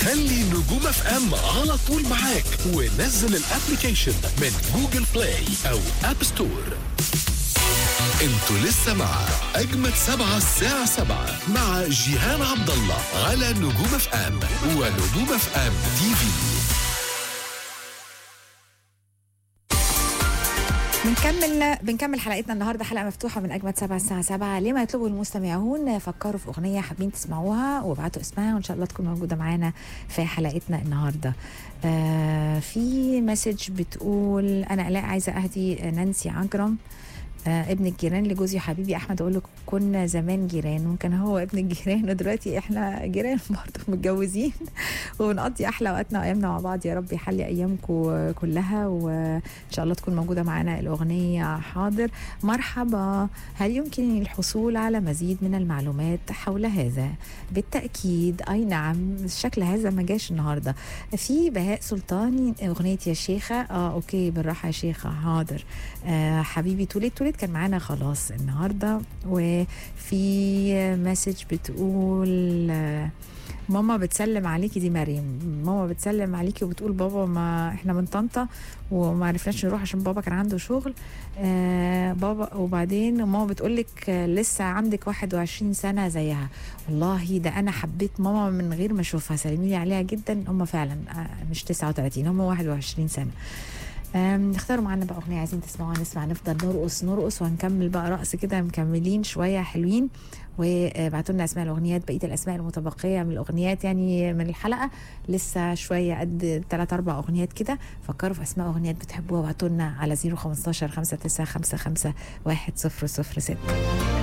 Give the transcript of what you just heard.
خلي نجوم اف ام على طول معاك ونزل الابلكيشن من جوجل بلاي او اب ستور انتوا لسه مع اجمد سبعة الساعة سبعة مع جيهان عبد الله على نجوم اف ام ونجوم اف ام تي في بنكمل بنكمل حلقتنا النهارده حلقه مفتوحه من اجمد سبعة الساعه 7 لما يطلبوا المستمعون فكروا في اغنيه حابين تسمعوها وابعتوا اسمها وان شاء الله تكون موجوده معانا في حلقتنا النهارده آه في مسج بتقول انا الاء عايزه اهدي نانسي عجرم آه ابن الجيران لجوزي حبيبي احمد اقول له كنا زمان جيران وكان هو ابن الجيران ودلوقتي احنا جيران برضه متجوزين وبنقضي احلى وقتنا وايامنا مع بعض يا رب يحلي ايامكم كلها وان شاء الله تكون موجوده معانا الاغنيه حاضر مرحبا هل يمكن الحصول على مزيد من المعلومات حول هذا بالتاكيد اي نعم شكل هذا ما جاش النهارده في بهاء سلطاني اغنيه يا شيخه اه اوكي بالراحه يا شيخه حاضر آه حبيبي توليت توليت كان معانا خلاص النهارده وفي مسج بتقول آه ماما بتسلم عليكي دي مريم ماما بتسلم عليكي وبتقول بابا ما احنا من طنطا وما عرفناش نروح عشان بابا كان عنده شغل آه بابا وبعدين ماما بتقول لك آه لسه عندك 21 سنه زيها والله ده انا حبيت ماما من غير ما اشوفها سلمي لي عليها جدا هم فعلا آه مش 39 هم 21 سنه نختاروا معانا بقى اغنيه عايزين تسمعوها نسمع نفضل نرقص نرقص وهنكمل بقى رقص كده مكملين شويه حلوين وابعتوا لنا اسماء الاغنيات بقيه الاسماء المتبقيه من الاغنيات يعني من الحلقه لسه شويه قد ثلاث اربع اغنيات كده فكروا في اسماء اغنيات بتحبوها وابعتوا لنا على 015 5955 100 6